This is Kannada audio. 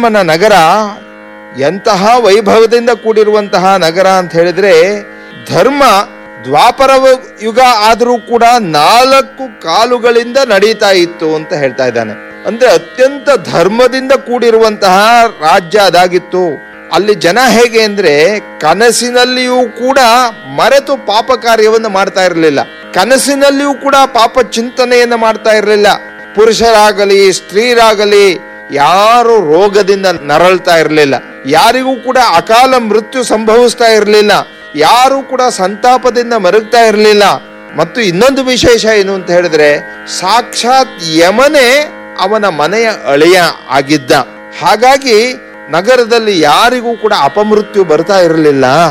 ಧರ್ಮನ ನಗರ ಎಂತಹ ವೈಭವದಿಂದ ಕೂಡಿರುವಂತಹ ನಗರ ಅಂತ ಹೇಳಿದ್ರೆ ಧರ್ಮ ದ್ವಾಪರ ಯುಗ ಆದರೂ ಕೂಡ ನಾಲ್ಕು ಕಾಲುಗಳಿಂದ ನಡೀತಾ ಇತ್ತು ಅಂತ ಹೇಳ್ತಾ ಇದ್ದಾನೆ ಅಂದ್ರೆ ಅತ್ಯಂತ ಧರ್ಮದಿಂದ ಕೂಡಿರುವಂತಹ ರಾಜ್ಯ ಅದಾಗಿತ್ತು ಅಲ್ಲಿ ಜನ ಹೇಗೆ ಅಂದ್ರೆ ಕನಸಿನಲ್ಲಿಯೂ ಕೂಡ ಮರೆತು ಪಾಪ ಕಾರ್ಯವನ್ನು ಮಾಡ್ತಾ ಇರಲಿಲ್ಲ ಕನಸಿನಲ್ಲಿಯೂ ಕೂಡ ಪಾಪ ಚಿಂತನೆಯನ್ನ ಮಾಡ್ತಾ ಇರಲಿಲ್ಲ ಪುರುಷರಾಗಲಿ ಸ್ತ್ರೀರಾಗಲಿ ಯಾರು ರೋಗದಿಂದ ನರಳ್ತಾ ಇರಲಿಲ್ಲ ಯಾರಿಗೂ ಕೂಡ ಅಕಾಲ ಮೃತ್ಯು ಸಂಭವಿಸ್ತಾ ಇರಲಿಲ್ಲ ಯಾರು ಕೂಡ ಸಂತಾಪದಿಂದ ಮರಗ್ತಾ ಇರಲಿಲ್ಲ ಮತ್ತು ಇನ್ನೊಂದು ವಿಶೇಷ ಏನು ಅಂತ ಹೇಳಿದ್ರೆ ಸಾಕ್ಷಾತ್ ಯಮನೇ ಅವನ ಮನೆಯ ಅಳಿಯ ಆಗಿದ್ದ ಹಾಗಾಗಿ ನಗರದಲ್ಲಿ ಯಾರಿಗೂ ಕೂಡ ಅಪಮೃತ್ಯು ಬರ್ತಾ ಇರಲಿಲ್ಲ